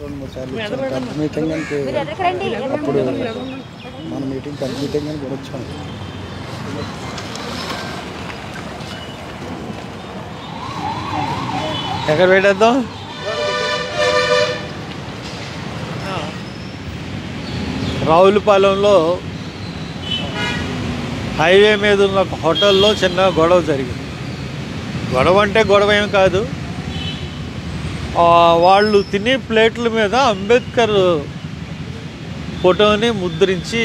రెండు మూడు సార్లు వచ్చాను పెద్ద మీటింగ్ అంటే అప్పుడు మన మీటింగ్ పెద్ద మీటింగ్ అని కూడా వచ్చాను ఎక్కడ పెట్టేద్దాం రావులపాలెంలో హైవే మీద ఉన్న ఒక హోటల్లో చిన్న గొడవ జరిగింది గొడవ అంటే గొడవ ఏం కాదు ఆ, వాళ్ళు తినే ప్లేట్ల మీద అంబేద్కర్ ఫోటోని ముద్రించి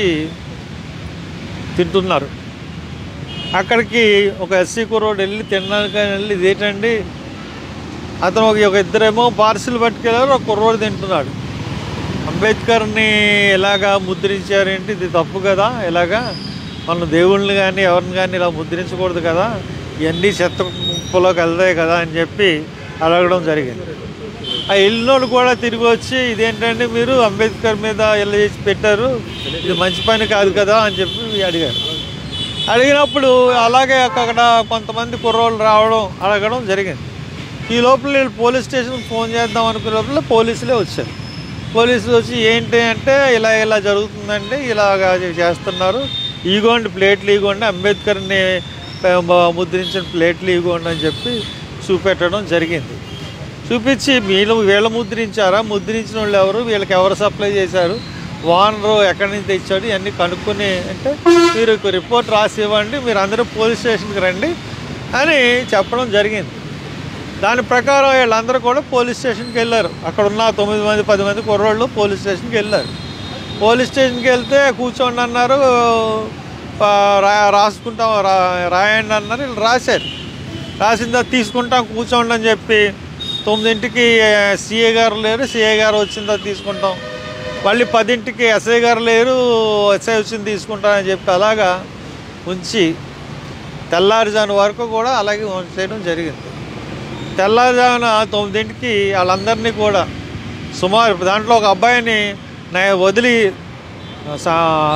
తింటున్నారు అక్కడికి ఒక ఎస్సీ కుర్రోడు వెళ్ళి తిన్నాక వెళ్ళి ఇదేంటండి అతను ఒక ఒక ఇద్దరేమో పార్సిల్ పట్టుకెళ్ళారు ఒక కుర్రోడు తింటున్నాడు అంబేద్కర్ని ఎలాగా ముద్రించారేంటి ఇది తప్పు కదా ఎలాగా మన దేవుళ్ళని కానీ ఎవరిని కానీ ఇలా ముద్రించకూడదు కదా ఇవన్నీ చెత్త కుప్పలోకి వెళ్తాయి కదా అని చెప్పి అడగడం జరిగింది ఆ వెళ్ళినోడు కూడా తిరిగి వచ్చి ఇదేంటంటే మీరు అంబేద్కర్ మీద ఇలా చేసి పెట్టారు ఇది మంచి పని కాదు కదా అని చెప్పి అడిగారు అడిగినప్పుడు అలాగే అక్కడ కొంతమంది కుర్రోళ్ళు రావడం అడగడం జరిగింది ఈ లోపల వీళ్ళు పోలీస్ స్టేషన్కి ఫోన్ చేద్దాం అనుకునే లోపల పోలీసులే వచ్చారు పోలీసులు వచ్చి ఏంటి అంటే ఇలా ఇలా జరుగుతుందండి ఇలాగా చేస్తున్నారు ఇగోండి ప్లేట్లు ఇగోండి అంబేద్కర్ని ఆ, మ- ముద్రించిన ప్లేట్లు ఇగోండి అని చెప్పి చూపెట్టడం జరిగింది చూపించి వీళ్ళు వీళ్ళు ముద్రించారా ముద్రించిన వాళ్ళు ఎవరు వీళ్ళకి ఎవరు సప్లై చేశారు ఓనరు ఎక్కడి నుంచి తెచ్చాడు ఇవన్నీ కనుక్కొని అంటే మీరు ఒక రిపోర్ట్ రాసి ఇవ్వండి మీరు అందరూ పోలీస్ స్టేషన్కి రండి అని చెప్పడం జరిగింది దాని ప్రకారం వీళ్ళందరూ కూడా పోలీస్ స్టేషన్కి వెళ్ళారు అక్కడ ఉన్న తొమ్మిది మంది పది మంది కుర్రోళ్ళు పోలీస్ స్టేషన్కి వెళ్ళారు పోలీస్ స్టేషన్కి వెళ్తే కూర్చోండి అన్నారు ఆ, రా రాసుకుంటాం రా రాయండి అన్నారు వీళ్ళు రాశారు రాసిన తర్వాత తీసుకుంటాం కూర్చోండి అని చెప్పి తొమ్మిదింటికి సిఏ గారు లేరు సిఏ గారు వచ్చిన తర్వాత తీసుకుంటాం మళ్ళీ పదింటికి ఎస్ఐ గారు లేరు ఎస్ఐ వచ్చింది తీసుకుంటానని చెప్పి అలాగా ఉంచి తెల్లారుజాను వరకు కూడా అలాగే చేయడం జరిగింది తెల్లారుజామున తొమ్మిదింటికి వాళ్ళందరినీ కూడా సుమారు దాంట్లో ఒక అబ్బాయిని నా వదిలి సా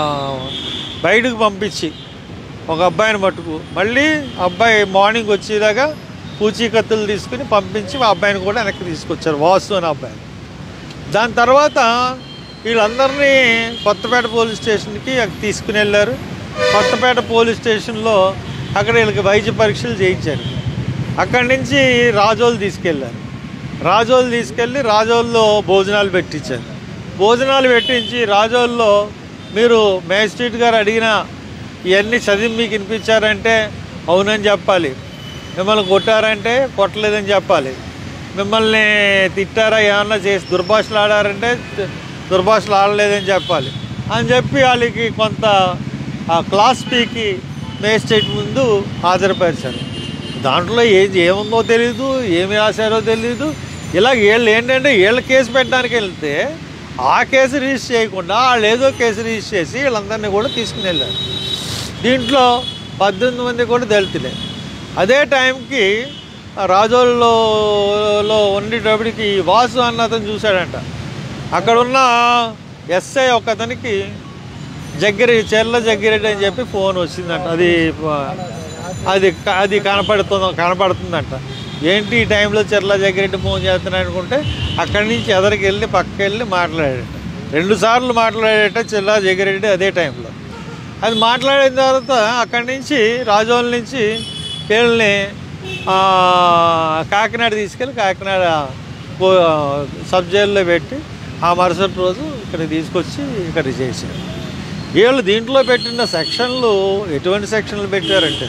బయటకు పంపించి ఒక అబ్బాయిని మట్టుకు మళ్ళీ అబ్బాయి మార్నింగ్ వచ్చేదాకా పూచీకత్తులు తీసుకుని పంపించి ఆ అబ్బాయిని కూడా వెనక్కి తీసుకొచ్చారు వాసు అనే అబ్బాయి దాని తర్వాత వీళ్ళందరినీ కొత్తపేట పోలీస్ స్టేషన్కి తీసుకుని వెళ్ళారు కొత్తపేట పోలీస్ స్టేషన్లో అక్కడ వీళ్ళకి వైద్య పరీక్షలు చేయించారు అక్కడి నుంచి రాజోలు తీసుకెళ్ళారు రాజోలు తీసుకెళ్ళి రాజోల్లో భోజనాలు పెట్టించారు భోజనాలు పెట్టించి రాజోల్లో మీరు మేజిస్ట్రేట్ గారు అడిగిన ఇవన్నీ చదివి మీకు వినిపించారంటే అవునని చెప్పాలి మిమ్మల్ని కొట్టారంటే కొట్టలేదని చెప్పాలి మిమ్మల్ని తిట్టారా ఏమన్నా చేసి దుర్భాషలు ఆడారంటే దు- దుర్భాషలు ఆడలేదని చెప్పాలి అని చెప్పి వాళ్ళకి కొంత ఆ క్లాస్ పీకి మేజిస్ట్రేట్ ముందు హాజరుపరిచారు దాంట్లో ఏది ఏముందో తెలియదు ఏమి రాశారో తెలియదు ఇలా వీళ్ళు ఏంటంటే వీళ్ళ కేసు పెట్టడానికి వెళ్తే ఆ కేసు రిజిస్టర్ చేయకుండా వాళ్ళు ఏదో కేసు రిజిస్టర్ చేసి వీళ్ళందరినీ కూడా తీసుకుని వెళ్ళారు దీంట్లో పద్దెనిమిది మంది కూడా దళితులే అదే టైంకి ఆ రాజోల్లో లో ఉండేటప్పటికి వాసు అన్న అతను చూశాడంట అక్కడ ఉన్న ఎస్ఐ ఒక అతనికి జగ్గిరి చెర్ల జగ్గిరెడ్డి అని చెప్పి ఫోన్ వచ్చిందంట అది అది అది కనపడుతుంది కనపడుతుందంట ఏంటి ఈ టైంలో చెర్ల జగ్గిరెడ్డి ఫోన్ చేస్తున్నాడు అనుకుంటే అక్కడి నుంచి ఎదరికి వెళ్ళి పక్కకి వెళ్ళి మాట్లాడాడట రెండు సార్లు మాట్లాడాడట చెర్ల జగ్గిరెడ్డి అదే టైంలో అది మాట్లాడిన తర్వాత అక్కడి నుంచి రాజోల నుంచి వీళ్ళని ఆ, కాకినాడ తీసుకెళ్ళి కాకినాడ పో- సబ్ జైల్లో పెట్టి ఆ మరుసటి రోజు ఇక్కడ తీసుకొచ్చి ఇక్కడ చేశారు వీళ్ళు దీంట్లో పెట్టిన సెక్షన్లు ఎటువంటి సెక్షన్లు పెట్టారంటే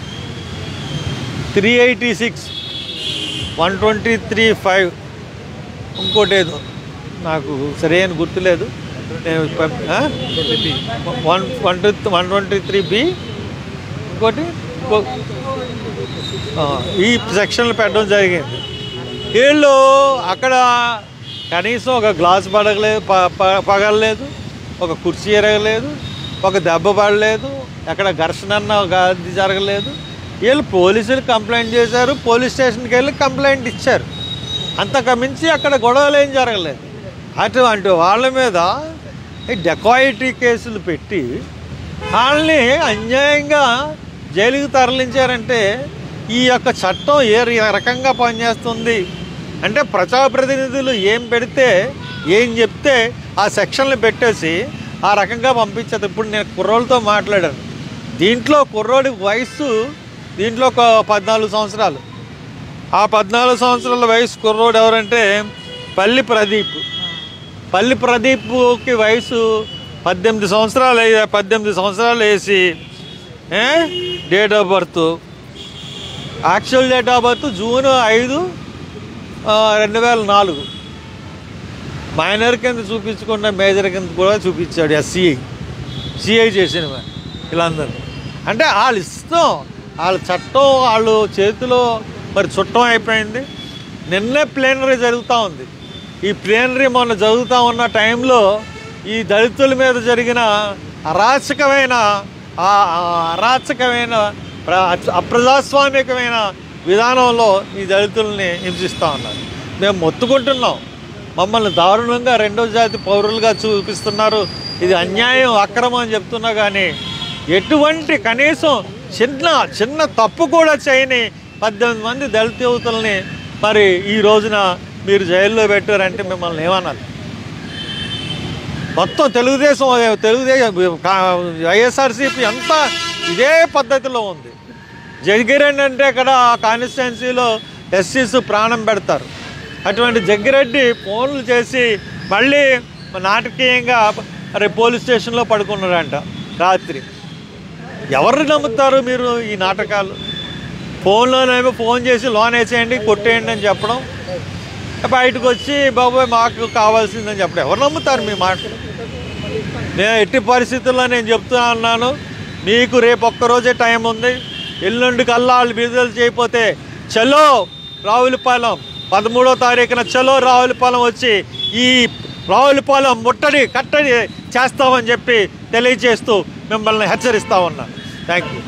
three eighty six one twenty three five ఇంకోటి ఏదో నాకు సరైన గుర్తులేదు నేను పం- ఆ? One one two one twenty three B ఇంకోటి ఇంకో- ఆ, ఈ సెక్షన్లు పెట్టడం జరిగింది వీళ్ళు అక్కడ కనీసం ఒక గ్లాస్ పడగలేదు ప- ప- పగలలేదు ఒక కుర్చీ ఎరగలేదు ఒక దెబ్బ పడలేదు ఎక్కడ ఘర్షణ అన్న ఒక అది జరగలేదు వీళ్ళు పోలీసులు కంప్లైంట్ చేశారు పోలీస్ స్టేషన్కి వెళ్ళి కంప్లైంట్ ఇచ్చారు అంతకు మించి అక్కడ గొడవలు ఏం జరగలేదు అటువంటి వాళ్ళ మీద ఈ డెకాయిటీ కేసులు పెట్టి వాళ్ళని అన్యాయంగా జైలుకి తరలించారంటే ఈ యొక్క చట్టం ఏ రి- రకంగా పనిచేస్తుంది అంటే ప్రజాప్రతినిధులు ఏం పెడితే ఏం చెప్తే ఆ సెక్షన్లు పెట్టేసి ఆ రకంగా పంపించేది ఇప్పుడు నేను కుర్రోళ్ళతో మాట్లాడాను దీంట్లో కుర్రోడి వయసు దీంట్లో ఒక పద్నాలుగు సంవత్సరాలు ఆ పద్నాలుగు సంవత్సరాల వయసు కుర్రోడు ఎవరంటే పల్లి ప్రదీప్ పల్లి ప్రదీప్కి వయసు పద్దెనిమిది సంవత్సరాలు అయ్యా పద్దెనిమిది సంవత్సరాలు వేసి date of birth actual date of birth June ఐదు ఆ, రెండు వేల నాలుగు మైనర్ కింద చూపించకుండా మేజర్ కింద కూడా చూపించాడు ఎస్సీఐ సిఐ చేసిన వీళ్ళందరూ అంటే వాళ్ళు ఇష్టం వాళ్ళ చట్టం వాళ్ళు చేతిలో మరి చుట్టం అయిపోయింది నిన్నే ప్లేనరీ జరుగుతూ ఉంది ఈ ప్లేనరీ మొన్న జరుగుతూ ఉన్న టైంలో ఈ దళితుల మీద జరిగిన అరాచకమైన ఆ ఆ అరాచకమైన ప్ర- అప్రజాస్వామికమైన విధానంలో ఈ దళితుల్ని హింసిస్తూ ఉన్నారు మేము మొత్తుకుంటున్నాం మమ్మల్ని దారుణంగా రెండో జాతి పౌరులుగా చూపిస్తున్నారు ఇది అన్యాయం అక్రమం అని చెప్తున్నా కానీ ఎటువంటి కనీసం చిన్న చిన్న తప్పు కూడా చేయని పద్దెనిమిది మంది దళిత యువతుల్ని మరి ఈ రోజున మీరు జైల్లో పెట్టారంటే మిమ్మల్ని ఏమనాలి మొత్తం తెలుగుదేశం తెలుగుదేశం వైఎస్ఆర్సీపీ అంతా ఇదే పద్ధతిలో ఉంది జగ్గిరెడ్డి అంటే ఇక్కడ కాన్స్టిట్యున్సీలో ఎస్సీస్ ప్రాణం పెడతారు అటువంటి జగ్గిరెడ్డి ఫోన్లు చేసి మళ్ళీ నాటకీయంగా రేపు పోలీస్ స్టేషన్లో పడుకున్నారంట రాత్రి ఎవరిని నమ్ముతారు మీరు ఈ నాటకాలు ఫోన్లోనేమో ఫోన్ చేసి లోన్ వేసేయండి కొట్టేయండి అని చెప్పడం బయటకు వచ్చి బాబాయ్ మాకు కావాల్సిందని చెప్పడం ఎవరు నమ్ముతారు మీ మాట నేను ఎట్టి పరిస్థితుల్లో నేను చెప్తున్నా అన్నాను మీకు రేపు ఒక్కరోజే టైం ఉంది ఎల్లుండి కల్లా వాళ్ళు బిడుదల చేయకపోతే చలో రావులపాలెం పదమూడో తారీఖున చలో రావులపాలెం వచ్చి ఈ రావులపాలెం ముట్టడి కట్టడి చేస్తామని చెప్పి తెలియజేస్తూ మిమ్మల్ని హెచ్చరిస్తా ఉన్నా థ్యాంక్ యూ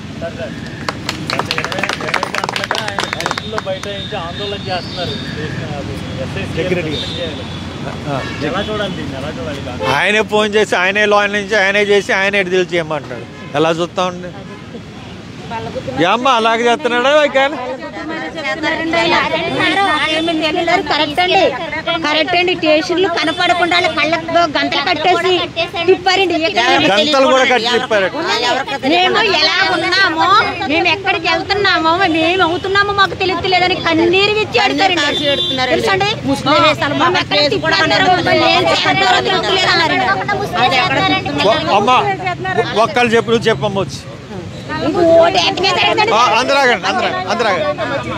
ఇంట్లో బయట నుంచి ఆందోళన చేస్తున్నారు Security. ఎలా చూడాలి దీన్ని ఎలా చూడాలి కాదు ఆయనే ఫోన్ చేసి ఆయనే లోన్ నుంచి ఆయనే చేసి ఆయనే విడుదల చేయమంటాడు ఎలా చూస్తా ఉండే ఏమ్మా అలాగే చేస్తున్నాడా కానీ కరెక్ట్ అండి కరెక్ట్ అండి స్టేషన్లు కనపడకుండా వాళ్ళ కళ్ళతో గంటలు కట్టేసి తిప్పారండి గంటలు కూడా కట్టి తిప్పారు మేము ఎలా ఉన్నామో మేము ఎక్కడికి వెళ్తున్నామో మేము అవుతున్నామో మాకు తెలియట్లేదని కన్నీరు ఇచ్చి అడుగుతారండి తెలుసండి మమ్మల్ని ఎక్కడ తిప్పుతున్నారు, మమ్మల్ని ఏం చేస్తున్నారో తెలియట్లేదు అన్నారండి. ఒ- అమ్మా ఒక్కళ్ళు చెప్పు నువ్వు చెప్పమ్మ వచ్చి ఇంకో ఓటు వేయట్లేదండి. ఆ, అందరూ ఆగండి అందరూ అందరూ ఆగండి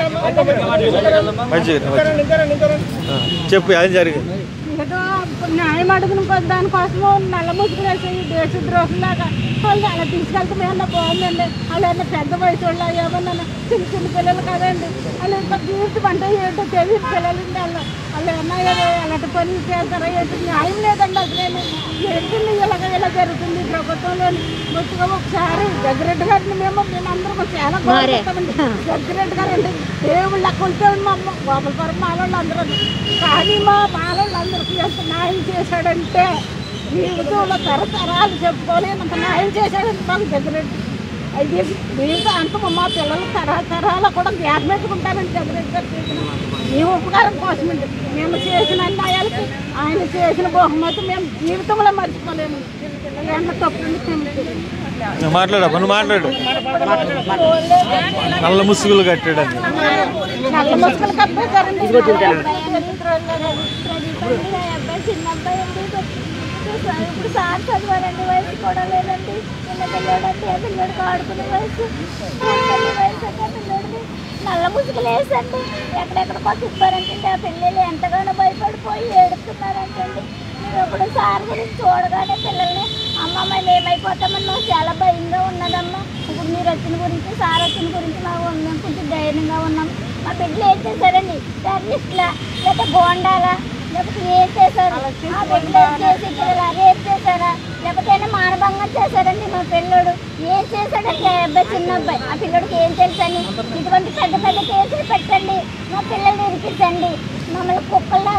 మంచిగా మంచిగా. ఆ, చెప్పు ఏం జరిగింది ఏదో న్యాయం అడుగును దానికోసము నల్ల ముసుగులేసి దేశద్రోహులాగా వాళ్ళు అలా తీసుకెళ్తే ఏమన్నా బాగుందండి వాళ్ళు ఏమన్నా పెద్ద వయసు వాళ్ళు ఏమన్నా చిన్న చిన్న పిల్లలు కదండి వాళ్ళు ఇంకా జీవితం అంటే ఏంటో తెలియని పిల్లలు వాళ్ళు వాళ్ళు ఏమన్నా ఏదో అలాంటి పనులు చేస్తారో ఏంటో న్యాయం లేదండి అసలు ఏంటండి ఇలాగ ఇలా జరుగుతుంది ఈ ప్రభుత్వంలో మొత్తుగా ఒకసారి జగ్గిరెడ్డి గారిని మేము మేమందరం చాలా గౌరవిస్తామండి జగ్గిరెడ్డి గారు అంటే దేవుళ్ళు అక్కడ ఉంటాడు మా అమ్మ గోపాలపురం మాలోళ్ళు అందరూ కానీ మా మాలోళ్ళు అందరికీ ఎంత న్యాయం చేశాడంటే జీవితంలో తరతరాలు చెప్పుకోలేనంత న్యాయం చేశాడంటే మాకు జగ్గిరెడ్డి అది దీంతో అంత మా పిల్లలు తరతరాలు కూడా జ్ఞాపకం పెట్టుకుంటారని జగరెడ్డి గారు చేసిన ఈ ఉపకారం కోసమండి మేము చేసిన అన్యాయాలకి ఆయన చేసిన బహుమతి మేము జీవితంలో మర్చిపోలేము ఎంత తప్పుంది క్షమించండి. నువ్వు మాట్లాడు నువ్వు మాట్లాడు నల్ల ముసుగులు కట్టాడు అని నల్ల ముసుగులు కప్పేశారండి చిన్న అబ్బాయి అండి ఇప్పుడు సార్ చదివాడండి వయసు కూడా లేదండి చిన్న పిల్లడండి ఆ పిల్లడికి ఆడుకునే వయసు ఆడుకునే వయసు అంటే పిల్లడికి నల్ల ముసుగులు వేసండి ఎక్కడెక్కడికో తిప్పారంటండి ఆ పిల్లలు ఎంతగానో భయపడిపోయి ఏడుస్తున్నారంటండి మేము ఇప్పుడు సార్ గురించి చూడగానే పిల్లల్ని అమ్మ మేము ఏమైపోతామని మాకు చాలా భయంగా ఉన్నదమ్మా ఇప్పుడు మీరు వచ్చిన గురించి సార్ వచ్చిన గురించి మాకు మేము కొంచెం ధైర్యంగా ఉన్నాం మా బిడ్డలు ఏం చేశారండి టెర్రరిస్ట్లా లేకపోతే బోండాలా లేకపోతే ఏం చేశారు ఆ బిడ్డలు ఏం చేసి పిల్లలు రేపు చేశారా లేకపోతే ఏమైనా మానభంగం చేశారండి మా పిల్లోడు ఏం చేశాడంటే ఆ అబ్బాయి చిన్న అబ్బాయి ఆ పిల్లోడికి ఏం తెలుసని ఇటువంటి పెద్ద పెద్ద కేసులు పెట్టండి మా పిల్లల్ని ఇరికించండి మమ్మల్ని కుక్కల్లా మేము ఎలా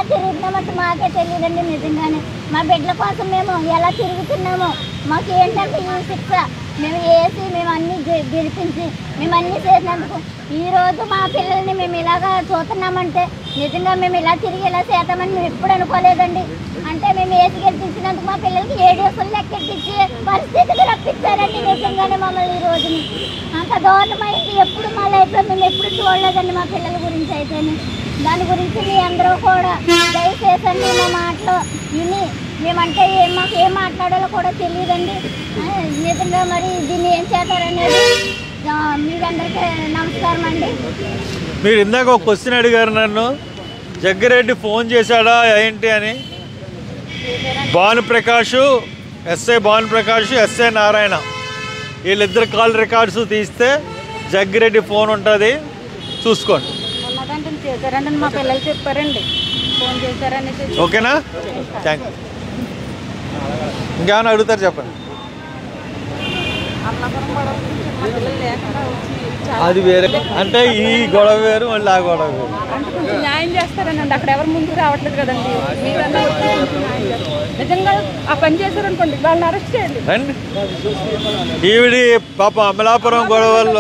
తిరుగుతున్నామంటే మాకే తెలియదండి నిజంగానే మా బిడ్డల కోసం మేము ఎలా తిరుగుతున్నామో మాకు ఏంటంటే ఈ శిక్ష మేము వేసి మేము అన్ని గె- గెలిపించి మేము అన్ని చేసినందుకు ఈ రోజు మా పిల్లల్ని మేము ఇలాగా చూస్తున్నామంటే నిజంగా మేము ఇలా తిరిగి ఇలా చేద్దామని మేము ఎప్పుడు అనుకోలేదండి అంటే మేము వేసి గెలిపించినందుకు మా పిల్లలకి ఏడు వసూలు లెక్కెట్టించి పరిస్థితికి రప్పించారండి నిజంగానే మమ్మల్ని ఈ రోజుని అంత దారుణమైంది ఎప్పుడు మా లైఫ్లో మేము ఎప్పుడు చూడలేదండి మా పిల్లల గురించి అయితేనే దాని గురించి మీ అందరూ కూడా దయచేసి అండి మా మాటలు విని మేమంటే ఏం మాకు ఏం మాట్లాడాలో కూడా తెలియదండి ఆ, నిజంగా మరి దీన్ని ఏం చేస్తారనేది ఆ, మీరందరికీ నమస్కారం అండి మీరు ఇందాక ఒక క్వశ్చన్ అడిగారు నన్ను జగ్గిరెడ్డి ఫోన్ చేశాడా ఏంటి అని భానుప్రకాష్ ఎస్ఐ భానుప్రకాష్ ఎస్ఐ నారాయణ వీళ్ళిద్దరు కాల్ రికార్డ్స్ తీస్తే జగ్గిరెడ్డి ఫోన్ ఉంటుంది చూసుకోండి ఉన్నదంటే చేశారండి మా పిల్లలు చెప్పారండి ఫోన్ చేశారని ఓకేనా థ్యాంక్ యూ ఇంకేమైనా అడుగుతారు చెప్పండి అన్నపురం గొడవ గురించి మా పిల్లలు లేకుండా వచ్చి చాలా అది వేరే అంటే ఈ గొడవ వేరు మళ్ళీ ఆ గొడవ వేరు అంటే కొంచెం న్యాయం చేస్తారనండి అక్కడ ఎవరు ముందుకు రావట్లేదు కదండి మీరన్నా వచ్చి కొంచెం న్యాయం చేస్తారు. నిజంగా ఆ పని చేశారనుకోండి వాళ్ళని అరెస్ట్ చేయండి రండి ఈవిడి పాప అమలాపురం గొడవల్లో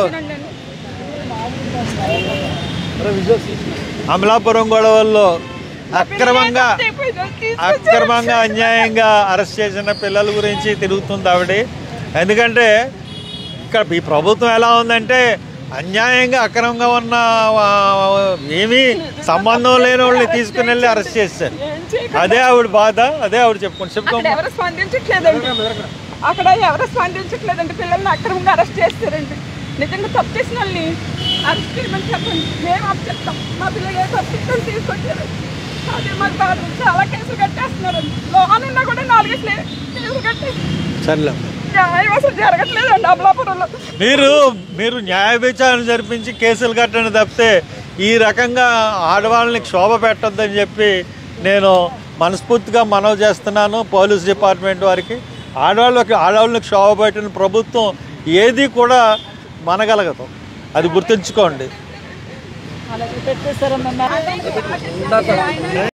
అమలాపురం గొడవల్లో అక్రమంగా అక్రమంగా అన్యాయంగా అరెస్ట్ చేసిన పిల్లల గురించి తిరుగుతుంది ఆవిడ ఎందుకంటే ఇక్కడ ఈ ప్రభుత్వం ఎలా ఉందంటే అన్యాయంగా అక్రమంగా ఉన్న ఆ, ఏమీ సంబంధం లేని వాళ్ళని తీసుకుని వెళ్ళి అరెస్ట్ చేశారు అదే ఆవిడ బాధ అదే ఆవిడ చెప్పుకోండి అక్కడ చెప్పుకోండి ఎవరు స్పందించట్లేదండి అక్కడ ఎవరు స్పందించట్లేదండి పిల్లల్ని అక్రమంగా అరెస్ట్ చేస్తారండి నిజంగా తప్పు చేసిన వాళ్ళని అరెస్ట్ చేయమని చెప్పండి మేము అప్పు చెప్తాం మా పిల్లలు ఏ తప్పు చేస్తాం తీసుకొచ్చారు అదే మాకు బాధ చాలా కేసులు కట్టేస్తున్నారండి లోన్ ఉన్నా కూడా నాలుగేసి కేసులు కట్టేసి సర్లే న్యాయం అసలు జరగట్లేదండి అమలాపురంలో మీరు మీరు న్యాయ విచారణ జరిపించి కేసులు కట్టండి తప్పితే ఈ రకంగా ఆడవాళ్ళని క్షోభ పెట్టొద్దని చెప్పి నేను మనస్ఫూర్తిగా మనవి చేస్తున్నాను పోలీస్ డిపార్ట్మెంట్ వారికి ఆడవాళ్ళకి ఆడవాళ్ళని క్షోభ పెట్టిన ప్రభుత్వం ఏది కూడా మనగలగదు అది గుర్తుంచుకోండి అలాగే పెట్టేస్తారమ్మా